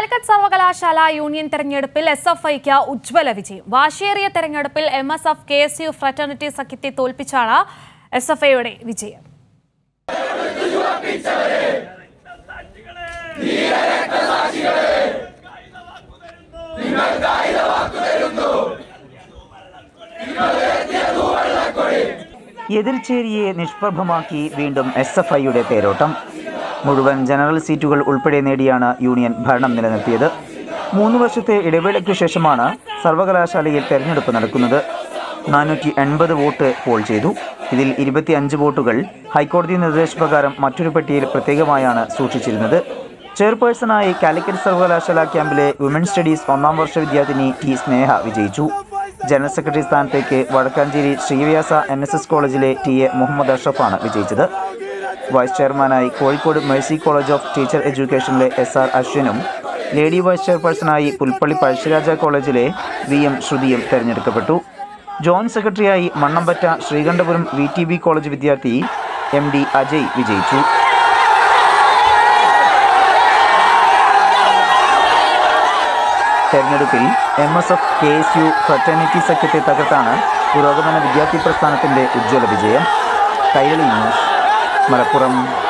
കാലിക്കറ്റ് സർവകലാശാല യൂണിയൻ തെരഞ്ഞെടുപ്പിൽ S F ഐക്ക് ഉജ്ജ്വല വിജയം വാശിയേറിയ തെരഞ്ഞെടുപ്പിൽ M S F K S U fraternity സഖ്യത്തെ തോൽപ്പിച്ചാണ് എസ് എഫ് ഐയുടെ വിജയം എതിർചേരിയെ നിഷ്പ്രഭമാക്കി വീണ്ടും എസ് എഫ് ഐയുടെ തേരോട്ടം മുഴുവൻ ജനറൽ സീറ്റുകൾ ഉൾപ്പെടെ നേടിയാണ് യൂണിയൻ ഭരണം നിലനിർത്തിയത് മൂന്ന് വർഷത്തെ ഇടവേളയ്ക്ക് ശേഷമാണ് സർവകലാശാലയിൽ തെരഞ്ഞെടുപ്പ് നടക്കുന്നത് നാനൂറ്റി എൺപത് വോട്ട് പോൾ ചെയ്തു ഇതിൽ ഇരുപത്തിയഞ്ച് വോട്ടുകൾ ഹൈക്കോടതി നിർദ്ദേശപ്രകാരം മറ്റൊരു പെട്ടിയിൽ പ്രത്യേകമായാണ് സൂക്ഷിച്ചിരുന്നത് ചെയർപേഴ്സണായി കാലിക്കറ്റ് സർവകലാശാല ക്യാമ്പിലെ വിമൻ സ്റ്റഡീസ് ഒന്നാം വർഷ വിദ്യാർത്ഥിനി ടി സ്നേഹ വിജയിച്ചു ജനറൽ സെക്രട്ടറി സ്ഥാനത്തേക്ക് Vadakkanchery Sreevyasa N S S കോളേജിലെ ടി എ മുഹമ്മദ് അഷ്റഫാണ് വിജയിച്ചത് വൈസ് ചെയർമാനായി Kozhikode mercy college of teacher എഡ്യൂക്കേഷനിലെ എസ് ആർ അശ്വിനും ലേഡി വൈസ് ചെയർപേഴ്സണായി പുൽപ്പള്ളി പഴശ്ശിരാജ കോളേജിലെ വി എം ശ്രുതിയും തെരഞ്ഞെടുക്കപ്പെട്ടു ജോയിന്റ് സെക്രട്ടറിയായി Mannampatta Sreekandapuram V T B college വിദ്യാർത്ഥി എം ഡി അജയ് വിജയിച്ചു തെരഞ്ഞെടുപ്പിൽ M S F K S U fraternity സഖ്യത്തെ തകർത്താണ് പുരോഗമന വിദ്യാർത്ഥി പ്രസ്ഥാനത്തിന്റെ ഉജ്ജ്വല വിജയം കൈരളി ന്യൂസ് മലപ്പുറം